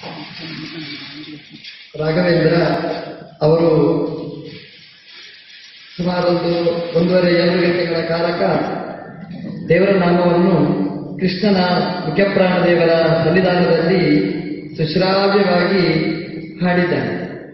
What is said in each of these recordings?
ರಾಘವೇಂದ್ರ ಅವರು ಸುಮಾರು ಒಂದು ಒಂದೂವರೆ ಎರಡು ಗಂಟೆಗಳ ಕಾಲಕ ದೇವರ ನಾಮವನ್ನು ಕೃಷ್ಣನ ಮುಖ್ಯಪ್ರಾಣ ದೇವರ ಸನ್ನಿಧಾನದಲ್ಲಿ ಸುಶ್ರಾವ್ಯವಾಗಿ ಹಾಡಿದ್ದಾರೆ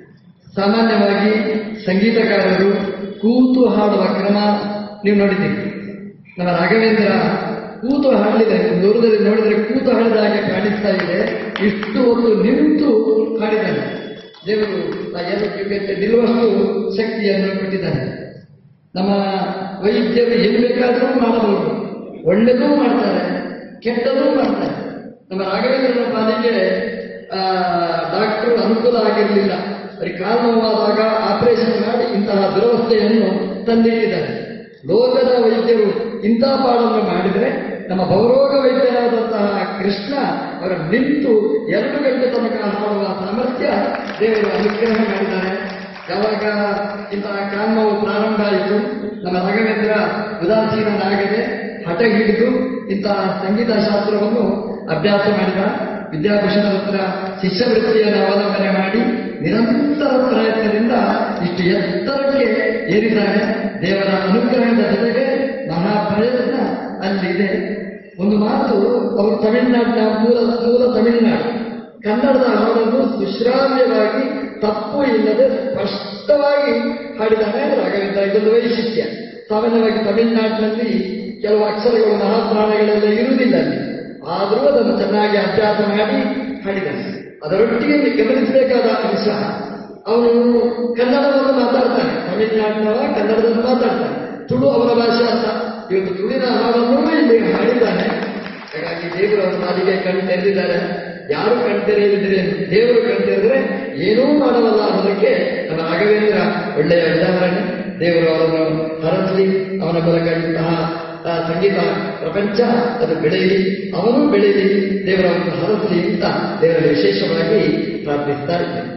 ಸಾಮಾನ್ಯವಾಗಿ ಸಂಗೀತಗಾರರು ಕೂತು ಹಾಡುವ ಕ್ರಮ ನೀವು ನೋಡಿದ್ದೀರಿ ನಮ್ಮ ರಾಘವೇಂದ್ರ ಕೂತು ಹಾಡಲಿದೆ ದೂರದಲ್ಲಿ ನೋಡಿದರೆ ಕೂತು ಹಾಡಿದ ಹಾಗೆ ಕಾಣಿಸ್ತಾ ಇದೆ ಇಷ್ಟು ಹೊತ್ತು ನಿಂತು ಹಾಡಿದ್ದಾನೆ ದೇವರು ಆ ಎರಡು ಕಿವಿಗೆ ನಿಲ್ಲುವಷ್ಟು ಶಕ್ತಿಯನ್ನು ಕೊಟ್ಟಿದ್ದಾನೆ ನಮ್ಮ ವೈದ್ಯರು ಏನು ಬೇಕಾದರೂ ಮಾಡಬಹುದು ಒಳ್ಳೆದೂ ಮಾಡ್ತಾರೆ ಕೆಟ್ಟದೂ ಮಾಡ್ತಾರೆ ನಮ್ಮ ರಾಘವೇಂದ್ರನ ಪಾಲಿಗೆ ಆ, ಡಾಕ್ಟರ್ ಅನುಕೂಲ ಆಗಿರಲಿಲ್ಲ ಬರೀ ಕಾಲು ನೋವಾದಾಗ ಆಪರೇಷನ್ ಮಾಡಿ ಇಂತಹ ದುರವಸ್ಥೆಯನ್ನು ತಂದಿಟ್ಟಿದ್ದಾರೆ ಲೋಕದ ವೈದ್ಯರು ಇಂತಹ ಪಾಡನ್ನು ಮಾಡಿದರೆ ನಮ್ಮ ಭವರೋಗ ವೈದ್ಯರಾದಂತಹ ಕೃಷ್ಣ ಅವರ ನಿಂತು ಎರಡು ಗಂಟೆ ತನಕ ಹಾಡುವ ಸಾಮರ್ಥ್ಯ ದೇವರು ಅನುಗ್ರಹ ಮಾಡಿದ್ದಾರೆ ಯಾವಾಗ ಇಂತಹ ಕಾಮವು ಪ್ರಾರಂಭ ಆಯಿತು ನಮ್ಮ ರಾಘವೇಂದ್ರ ಉದಾಸೀನನಾಗದೆ ಹಠ ಹಿಡಿದು ಇಂತಹ ಸಂಗೀತ ಶಾಸ್ತ್ರವನ್ನು ಅಭ್ಯಾಸ ಮಾಡಿದ ವಿದ್ಯಾಭೂಷಣರ ಹತ್ರ ಶಿಷ್ಯವೃತ್ತಿಯನ್ನು ಅವಲಂಬನೆ ಮಾಡಿ ನಿರಂತರ ಪ್ರಯತ್ನದಿಂದ ಇಷ್ಟು ಎತ್ತರಕ್ಕೆ ಏರಿದ್ದಾರೆ ದೇವರ ಅನುಗ್ರಹದ ಜೊತೆಗೆ ಮಹಾ ಪ್ರಯತ್ನ ಅಲ್ಲಿದೆ ಒಂದು ಮಾತು ಅವರು ತಮಿಳುನಾಡಿನ ಮೂಲ ಮೂಲ ತಮಿಳುನಾಡು ಕನ್ನಡದ ಹಾಡನ್ನು ಸುಶ್ರಾವ್ಯವಾಗಿ ತಪ್ಪು ಇಲ್ಲದೆ ಸ್ಪಷ್ಟವಾಗಿ ಹಾಡಿದ್ದಾನೆ ರಾಘವೇಂದ್ರ ಇದೊಂದು ವೈಶಿಷ್ಟ್ಯ ಸಾಮಾನ್ಯವಾಗಿ ತಮಿಳುನಾಡಿನಲ್ಲಿ ಕೆಲವು ಅಕ್ಷರಗಳು ಮಹಾಪ್ರಾಣಗಳೆಲ್ಲ ಇರುವುದಿಲ್ಲ ಅಲ್ಲಿ ಆದರೂ ಅದನ್ನು ಚೆನ್ನಾಗಿ ಅಭ್ಯಾಸ ಮಾಡಿ ಹಾಡಿದ್ದಾನೆ ಅದರೊಟ್ಟಿಗೆ ನೀವು ಗಮನಿಸಬೇಕಾದ ಅಂಶ ಅವನು ಕನ್ನಡವನ್ನು ಮಾತಾಡ್ತಾನೆ ತಮಿಳುನಾಡಿನವ ಕನ್ನಡದಲ್ಲಿ ಮಾತಾಡ್ತಾನೆ ತುಳು ಅವರ ಭಾಷೆ ಅಂತ ಇವತ್ತು ತುಳಿನ ಹಾಡನ್ನು ಇಲ್ಲಿ ಹಾಡಿದ್ದಾನೆ ಹಾಗಾಗಿ ದೇವರು ಅವರ ಮಾಲಿಗೆ ಕಣ್ ತೆರೆದಿದ್ದಾರೆ ಯಾರು ಕಣ್ ತೆರೆಯದಿದ್ರೆ ದೇವರು ಕಣ್ ತೆರೆದ್ರೆ ಏನೂ ಮಾಡಬಲ್ಲ ಅನ್ನೋದಕ್ಕೆ ನಮ್ಮ ರಾಘವೇಂದ್ರ ಒಳ್ಳೆಯ ಉದಾಹರಣೆ ದೇವರು ಅವರನ್ನು ಹರಸಲಿ ಅವನ ಮೂಲಕ ಇಂತಹ ಆ, ಸಂಗೀತ ಪ್ರಪಂಚ ಅದು ಬೆಳೆಯಲಿ ಅವನು ಬೆಳೆಯಲಿ ದೇವರವನ್ನು ಹರಸಲಿ ಅಂತ ದೇವರಲ್ಲಿ ವಿಶೇಷವಾಗಿ ಪ್ರಾರ್ಥಿಸ್ತಾ ಇದ್ದೇನೆ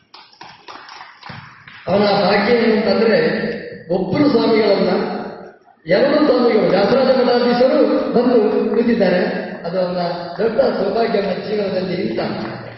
ಅವನ ಭಾಗ್ಯ ಏನು ಅಂತಂದ್ರೆ ಒಬ್ಬರು ಸ್ವಾಮಿಗಳಲ್ಲ ಎರಡು ಸ್ವಾಮಿಗಳು ವ್ಯಾಸರಾಜ ಮಠಾಧೀಶರು ಬಂದು ಕೂತಿದ್ದಾರೆ ಅದು ಅವನ ದೊಡ್ಡ ಸೌಭಾಗ್ಯ ಅವನ ಜೀವನದಲ್ಲಿ ಅಂತ